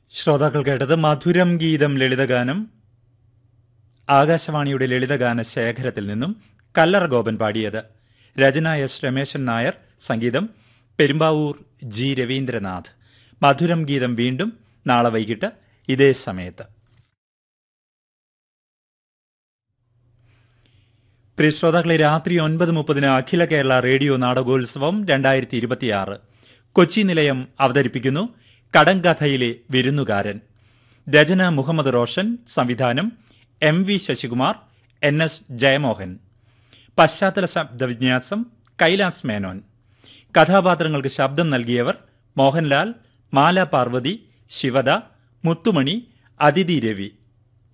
ശ്രോതാക്കൾ കേട്ടത് മധുരം ഗീതം ലളിതഗാനം ആകാശവാണിയുടെ ലളിതഗാന ശേഖരത്തിൽ നിന്നും കല്ലറ ഗോപൻ പാടിയത് രചന എസ് രമേശൻ നായർ സംഗീതം പെരുമ്പാവൂർ ജി രവീന്ദ്രനാഥ് മധുരം ഗീതം വീണ്ടും നാളെ വൈകിട്ട് ഇതേ സമയത്ത് പ്രിയ ശ്രോതാക്കളെ രാത്രി ഒൻപത് മുപ്പതിന് അഖില കേരള റേഡിയോ നാടകോത്സവം രണ്ടായിരത്തി ഇരുപത്തിയാറ് കൊച്ചി നിലയം അവതരിപ്പിക്കുന്നു കടങ്കഥയിലെ വിരുന്നുകാരൻ രചന മുഹമ്മദ് റോഷൻ സംവിധാനം M V Sasikumar N S Jayamohan പശ്ചാത്തല ശബ്ദവിന്യാസം കൈലാസ് മേനോൻ കഥാപാത്രങ്ങൾക്ക് ശബ്ദം നൽകിയവർ മോഹൻലാൽ മാല പാർവതി ശിവദ മുത്തുമണി അതിഥി രവി